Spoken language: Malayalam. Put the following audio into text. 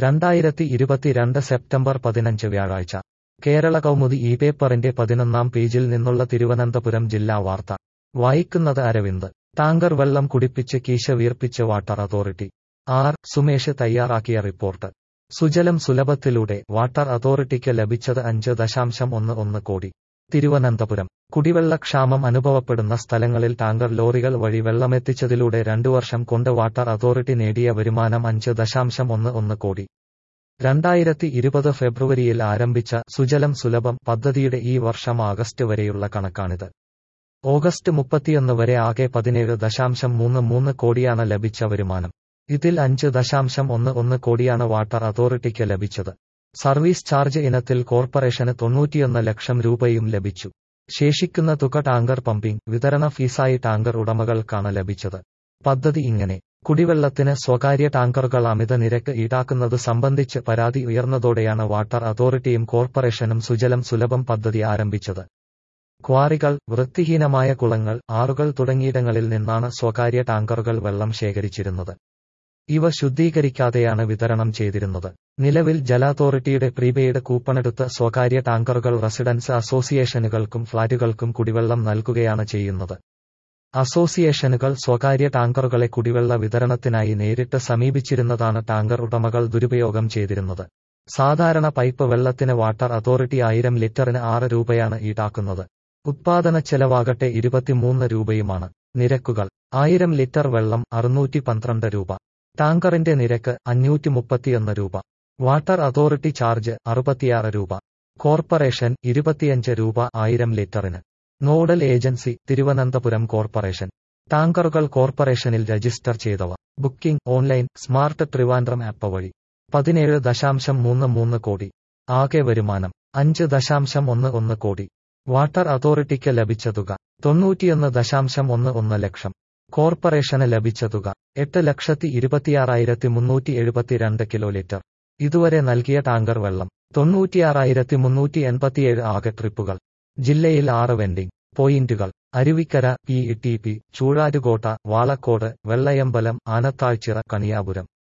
രണ്ടായിരത്തി ഇരുപത്തിരണ്ട് സെപ്റ്റംബർ പതിനഞ്ച് വ്യാഴാഴ്ച കേരള കൗമുദി ഈ പേപ്പറിന്റെ പതിനൊന്നാം പേജിൽ നിന്നുള്ള തിരുവനന്തപുരം ജില്ലാ വാർത്ത വായിക്കുന്നത് അരവിന്ദ് ടാങ്കർ വെള്ളം കുടിപ്പിച്ച് കീശ വീർപ്പിച്ച് വാട്ടർ അതോറിറ്റി ആർ സുമേഷ് തയ്യാറാക്കിയ റിപ്പോർട്ട് സുജലം സുലഭത്തിലൂടെ വാട്ടർ അതോറിറ്റിക്ക് ലഭിച്ചത് അഞ്ച് ദശാംശം ഒന്ന് ഒന്ന് കോടി തിരുവനന്തപുരം കുടിവെള്ളക്ഷാമം അനുഭവപ്പെടുന്ന സ്ഥലങ്ങളിൽ ടാങ്കർ ലോറികൾ വഴി വെള്ളമെത്തിച്ചതിലൂടെ രണ്ടു വർഷം കൊണ്ട് വാട്ടർ അതോറിറ്റി നേടിയ വരുമാനം അഞ്ച് ദശാംശം ഒന്ന് ഒന്ന് കോടി രണ്ടായിരത്തി ഇരുപത് ഫെബ്രുവരിയിൽ ആരംഭിച്ച സുജലം സുലഭം പദ്ധതിയുടെ ഈ വർഷം ആഗസ്റ്റ് വരെയുള്ള കണക്കാണിത് ഓഗസ്റ്റ് മുപ്പത്തിയൊന്ന് വരെ ആകെ പതിനേഴ് ദശാംശം മൂന്ന് മൂന്ന് കോടിയാണ് ലഭിച്ച വരുമാനം ഇതിൽ അഞ്ച് ദശാംശം ഒന്ന് ഒന്ന് കോടിയാണ് വാട്ടർ അതോറിറ്റിക്ക് ലഭിച്ചത് സർവീസ് ചാർജ് ഇനത്തിൽ കോർപ്പറേഷന് തൊണ്ണൂറ്റിയൊന്ന് ലക്ഷം രൂപയും ലഭിച്ചു ശേഷിക്കുന്ന തുക ടാങ്കർ പമ്പിംഗ് വിതരണ ഫീസായി ടാങ്കർ ഉടമകൾക്കാണ് ലഭിച്ചത് പദ്ധതി ഇങ്ങനെ കുടിവെള്ളത്തിന് സ്വകാര്യ ടാങ്കറുകൾ അമിത നിരക്ക് ഈടാക്കുന്നത് സംബന്ധിച്ച് പരാതി ഉയർന്നതോടെയാണ് വാട്ടർ അതോറിറ്റിയും കോർപ്പറേഷനും സുജലം സുലഭം പദ്ധതി ആരംഭിച്ചത് ക്വാറികൾ വൃത്തിഹീനമായ കുളങ്ങൾ ആറുകൾ തുടങ്ങിയിടങ്ങളിൽ നിന്നാണ് സ്വകാര്യ ടാങ്കറുകൾ വെള്ളം ശേഖരിച്ചിരുന്നത് ഇവ ശുദ്ധീകരിക്കാതെയാണ് വിതരണം ചെയ്തിരുന്നത് നിലവിൽ ജല അതോറിറ്റിയുടെ പ്രീപെയ്ഡ് കൂപ്പണെടുത്ത് സ്വകാര്യ ടാങ്കറുകൾ റെസിഡൻസ് അസോസിയേഷനുകൾക്കും ഫ്ളാറ്റുകൾക്കും കുടിവെള്ളം നൽകുകയാണ് ചെയ്യുന്നത് അസോസിയേഷനുകൾ സ്വകാര്യ ടാങ്കറുകളെ കുടിവെള്ള വിതരണത്തിനായി നേരിട്ട് സമീപിച്ചിരുന്നതാണ് ടാങ്കർ ഉടമകൾ ദുരുപയോഗം ചെയ്തിരുന്നത് സാധാരണ പൈപ്പ് വെള്ളത്തിന് വാട്ടർ അതോറിറ്റി ആയിരം ലിറ്ററിന് ആറ് രൂപയാണ് ഈടാക്കുന്നത് ഉത്പാദന ചെലവാകട്ടെ ഇരുപത്തിമൂന്ന് രൂപയുമാണ് നിരക്കുകൾ ആയിരം ലിറ്റർ വെള്ളം അറുന്നൂറ്റി പന്ത്രണ്ട് രൂപ ടാങ്കറിന്റെ നിരക്ക് അഞ്ഞൂറ്റി മുപ്പത്തിയൊന്ന് രൂപ വാട്ടർ അതോറിറ്റി ചാർജ് അറുപത്തിയാറ് രൂപ കോർപ്പറേഷൻ ഇരുപത്തിയഞ്ച് രൂപ ആയിരം ലിറ്ററിന് നോഡൽ ഏജൻസി തിരുവനന്തപുരം കോർപ്പറേഷൻ ടാങ്കറുകൾ കോർപ്പറേഷനിൽ രജിസ്റ്റർ ചെയ്തവ booking online smart Trivandrum app വഴി പതിനേഴ് ദശാംശം മൂന്ന് മൂന്ന് കോടി ആകെ വരുമാനം അഞ്ച് ദശാംശം ഒന്ന് ഒന്ന് കോടി വാട്ടർ അതോറിറ്റിക്ക് ലഭിച്ച തുക തൊണ്ണൂറ്റിയൊന്ന് ദശാംശം ഒന്ന് ഒന്ന് ലക്ഷം കോർപ്പറേഷന് ലഭിച്ച തുക എട്ട് ലക്ഷത്തി ഇരുപത്തിയാറായിരത്തി മുന്നൂറ്റി എഴുപത്തിരണ്ട് കിലോ ലിറ്റർ ഇതുവരെ നൽകിയ ടാങ്കർ വെള്ളം തൊണ്ണൂറ്റിയാറായിരത്തി മുന്നൂറ്റി എൺപത്തിയേഴ് ആകെ ട്രിപ്പുകൾ ജില്ലയിൽ ആറ് വെൻഡിംഗ് പോയിന്റുകൾ Aruvikkara P T P Choozhattukotta Valakode Vellayambalam Anathazhchira Kaniyapuram